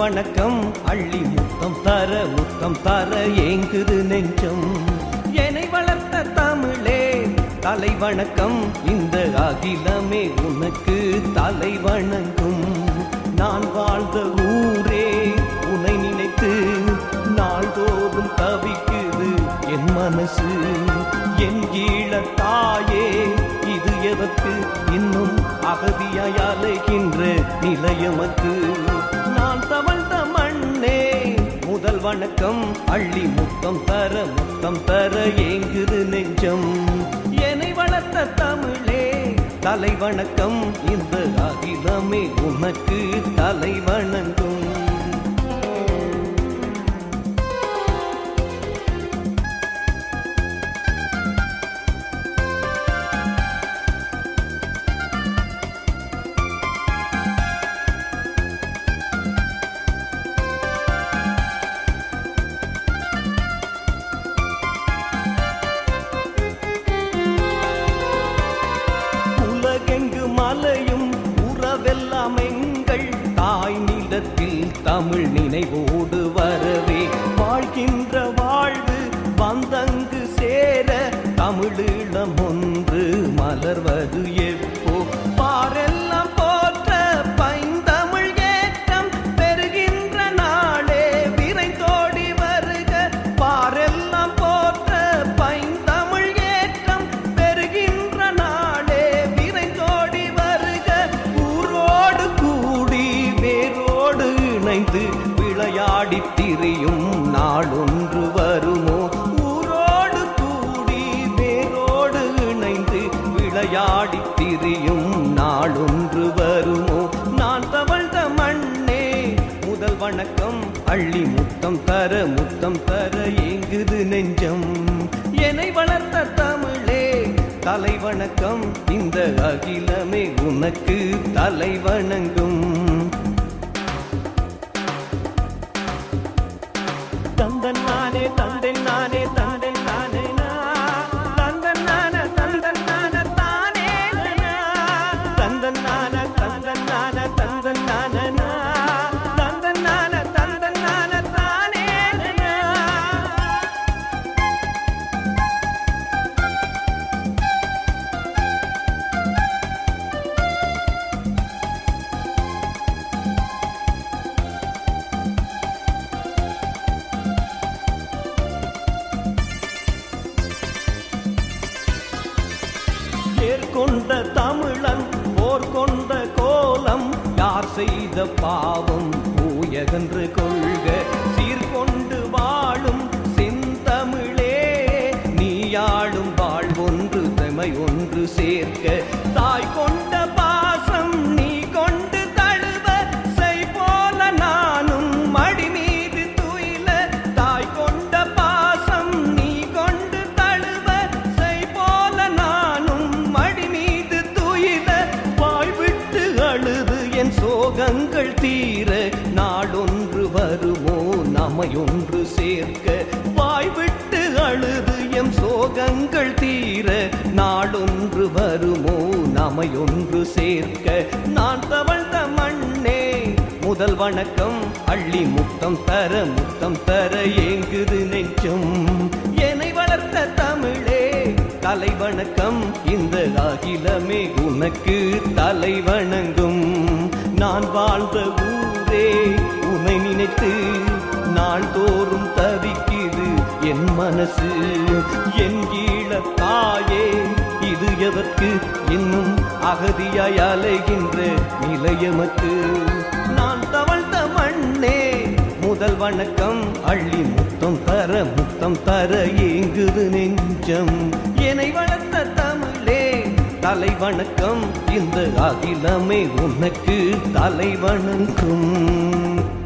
வணக்கம் அள்ளி முத்தம் தர முத்தம் தர ஏங்குது நெஞ்சம் என்னை வளர்த்த தமிழே தலை வணக்கம் இந்த அகிலமே உனக்கு தலை வணங்கும் நான் வாழ்ந்த ஊரே உன்னை நினைத்து நாள்தோறும் தவிக்குது என் மனசு என் ஈழ தாயே இது எதற்கு இன்னும் அகதியாய் அலைகின்ற நிலையமக்கு நான் தவழ்ந்த மண்ணே முதல் வணக்கம் அள்ளி முத்தம் தர முத்தம் தர ஏங்குது நெஞ்சம் என்னை வளர்த்த தமிழே தலை வணக்கம் இந்த அகிலமே உனக்கு தலை வணங்கும் உலகெங்கு மலையும் உறவெல்லாம் எங்கள் தாய் நிலத்தில் தமிழ் நினைவோடு வரவே வாழ்கின்ற வாழ்வு வந்தங்கு சேர தமிழீழம் ஒன்று மலர்வது எப்போ பாரெல்லாம் போற்ற பைந்தமிழ் ஏற்றம் பெறுகின்ற நாளே விரைந்தோடி வருக பாரெல்லாம் போற்ற பைந்தமிழ் ஏற்றம் பெறுகின்ற நாளே விரைந்தோடி வருக ஊரோடு கூடி வேரோடு இணைந்து விளையாடி திரியும் நாளொன்று வருமோ ஊரோடு கூடி வேரோடு இணைந்து விளையாடி திரியும் நாளொன்று வருமோ நான் தவழ்ந்த மண்ணே முதல் வணக்கம் அள்ளி முத்தம் தர முத்தம் தர ஏங்குது நெஞ்சம் என்னை வளர்த்த தமிழே தலை வணக்கம் இந்த அகிலமே உனக்கு தலை வணங்கும் தந்தன் நானே தந்தன் நானே தந்தன் நானே தந்தன் நான தந்தன் நான தானே தந்தன் நான தந்தன் நான தந்தன் நான தந்தன் நான தந்தன் நான தானே ஏற்கொண்ட தமிழன் போர் கொண்ட கோலம் யார் செய்த பாவம் பூயகன்று கொள்க சீர்கொண்டு வாழும் செந்தமிழே நீயாளும் வாழ்வொன்று தமை ஒன்று சேர்க்க தாய் கொண்ட பாசம் நீ கொண்டு தழுவ செய் போல நானும் மடி மீது துயில தாய் கொண்ட பாசம் நீ கொண்டு தழுவ செய் போல நானும் மடி மீது துயில வாய் விட்டு அழுது என் சோகங்கள் தீர நாளொன்று வருமோ நமையொன்று சேர்க்க வாய் விட்டு அழுது எம் சோகங்கள் தீர நாளொன்று வருமோ நமையொன்று சேர்க்க நான் தவழ்ந்த மண்ணே முதல் வணக்கம் அள்ளி முத்தம் தர முத்தம் தர ஏங்குது நெஞ்சம் என்னை வளர்த்த தமிழே தலை வணக்கம் இந்த அகிலமே உனக்கு தலை வணங்கும் நான் வாழ்ந்த ஊரே உன்னை நினைத்து நாள்தோறும் தவிக்குது என் மனசு என் ஈழ தாயே இது எதற்கு இன்னும் அகதியாய் அலைகின்ற நிலையமக்கு நான் தவழ்ந்த மண்ணே முதல் வணக்கம் அள்ளி முத்தம் தர முத்தம் தர ஏங்குது நெஞ்சம் என்னை வளர்த்த தமிழே தலை வணக்கம் இந்த அகிலமே உனக்கு தலை வணங்கும்